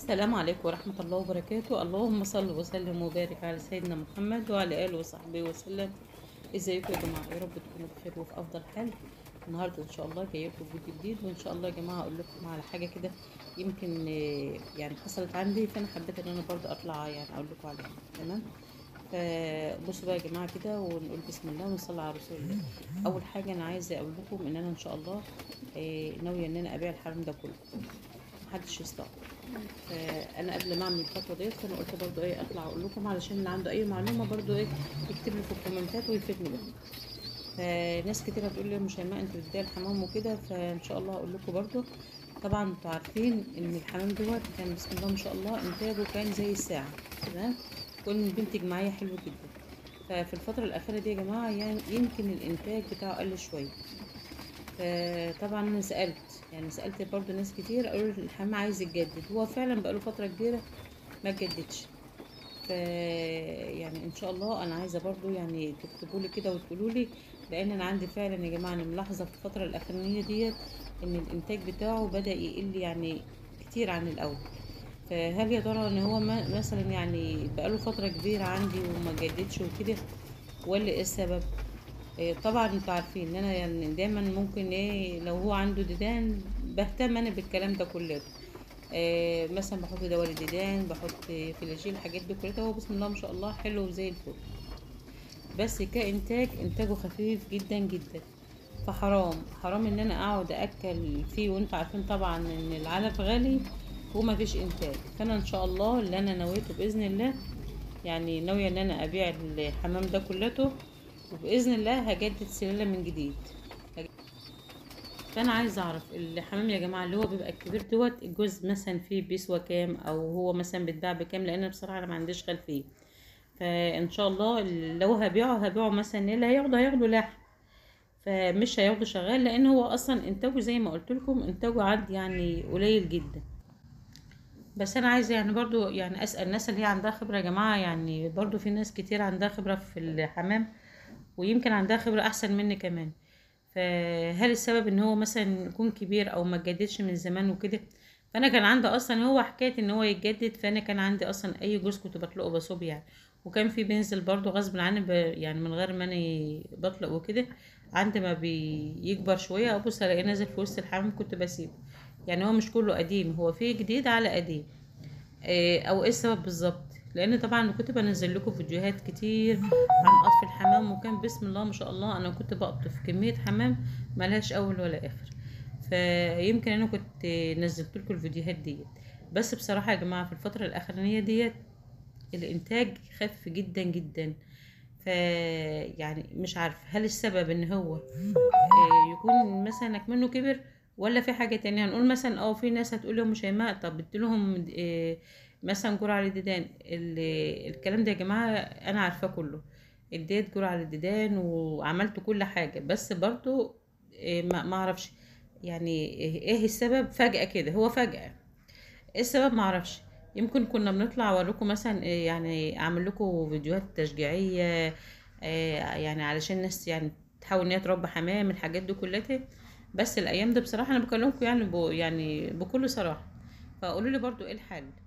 السلام عليكم ورحمة الله وبركاته اللهم صل وسلم وبارك على سيدنا محمد وعلى آله وصحبه وسلم ازيكم يا جماعة يا رب تكونوا بخير وفي أفضل حال النهاردة إن شاء الله جاية لكم فيديو جديد وإن شاء الله يا جماعة أقول لكم على حاجة كده يمكن آه، يعني حصلت عندي فأنا حبيت إن أنا برضه أطلع يعني أقول لكم عليها تمام فبصوا بقى يا جماعة كده ونقول بسم الله ونصلي على رسول الله أول حاجة أنا عايزة أقول لكم إن أنا إن شاء الله آه، ناوية إن أنا أبيع الحرم ده كله محدش يستغرب فانا قبل ما اعمل الخطوه ديت فانا قلت برضو ايه اطلع اقول لكم علشان اللي عنده اي معلومه برضو ايه يكتب لي في الكومنتات ويفيدني بيها فناس كتير هتقول لي يا مش هيما انت بتبيع الحمام وكده فان شاء الله هقول لكم برضو طبعا انتوا عارفين ان الحمام دوت كان بسم الله ما شاء الله انتاجه كان زي الساعه تمام كنا بنتج معايا حلو جدا ففي الفتره الاخيره دي يا جماعه يعني يمكن الانتاج بتاعه قل شويه فطبعا انا سالت يعني سالت برضو ناس كتير قالوا لي الحمام عايز يتجدد هو فعلا بقاله فتره كبيره ما اتجددش ف يعني ان شاء الله انا عايزه برضو يعني تكتبوا لي كده وتقولوا لي لان انا عندي فعلا يا جماعه انا ملاحظه في الفتره الاخرانيه ديت ان الانتاج بتاعه بدا يقل يعني كتير عن الاول فهل يا ترى ان هو ما- مثلا يعني بقاله فتره كبيره عندي وما جددش وكده ولا ايه السبب إيه، طبعا انتوا عارفين ان انا يعني دايما ممكن ايه لو هو عنده ديدان بهتم انا بالكلام ده كله إيه مثلا بحط دواء الديدان بحط فلاجيل الحاجات دي كلها هو بسم الله ما شاء الله حلو وزي الفل بس كانتاج انتاجه خفيف جدا جدا فحرام حرام ان انا اقعد اكل فيه وانتوا عارفين طبعا ان العلف غالي وما فيش انتاج فانا ان شاء الله اللي انا نويته باذن الله يعني ناويه ان انا ابيع الحمام ده كلته وباذن الله هجدد سلاله من جديد فانا عايزه اعرف الحمام يا جماعه اللي هو بيبقى الكبير دوت الجزء مثلا فيه بيسوى كام او هو مثلا بيتباع بكام لان بصراحه انا ما عنديش خلفيه فان شاء الله لو هبيعه هبيعه مثلا اللي هياخده هياخده لحم فمش هياخده شغال لان هو اصلا انتاجه زي ما قلت لكم انتاجه عد يعني قليل جدا بس انا عايزه يعني برضو يعني اسال الناس اللي هي عندها خبره يا جماعه يعني برضو في ناس كتير عندها خبره في الحمام ويمكن عندها خبره احسن مني كمان فهل السبب ان هو مثلا يكون كبير او ما اتجددش من زمان وكده فانا كان عندي اصلا هو حكايه ان هو يتجدد فانا كان عندي اصلا اي جوز كنت بطلقه بصوب يعني وكان في بينزل برضو غصب عني ب... يعني من غير ما انا بطلق وكده عند ما بيكبر شويه ابص الاقيه نازل في وسط الحمام كنت بسيبه يعني هو مش كله قديم هو فيه جديد على قديم إيه او ايه السبب بالظبط لان طبعا كنت بنزل لكم فيديوهات كتير عن قطف الحمام وكان بسم الله ما شاء الله انا كنت بقطف كميه حمام ملهاش اول ولا اخر فيمكن انا كنت نزلت لكم الفيديوهات ديت بس بصراحه يا جماعه في الفتره الاخرانيه ديت الانتاج خف جدا جدا ف يعني مش عارفه هل السبب ان هو آه، يكون مثلا اكمنه كبر ولا في حاجه تانية هنقول مثلا اه في ناس هتقول لهم مش هيماء طب اديلهم آه، مثلا جرعه للديدان ال- الكلام ده يا جماعه انا عارفاه كله اديت جرعه للديدان وعملت كل حاجه بس برضو آه، ما ما اعرفش يعني ايه السبب فجاه كده هو فجاه ايه السبب ما اعرفش يمكن كنا بنطلع اوريكم مثلا إيه يعني اعمل لكم فيديوهات تشجيعيه إيه يعني علشان الناس يعني تحاول ان هي تربي حمام الحاجات دي كلها بس الايام دي بصراحه انا بكلمكم يعني ب... يعني بكل صراحه فقولوا لي برضو ايه الحل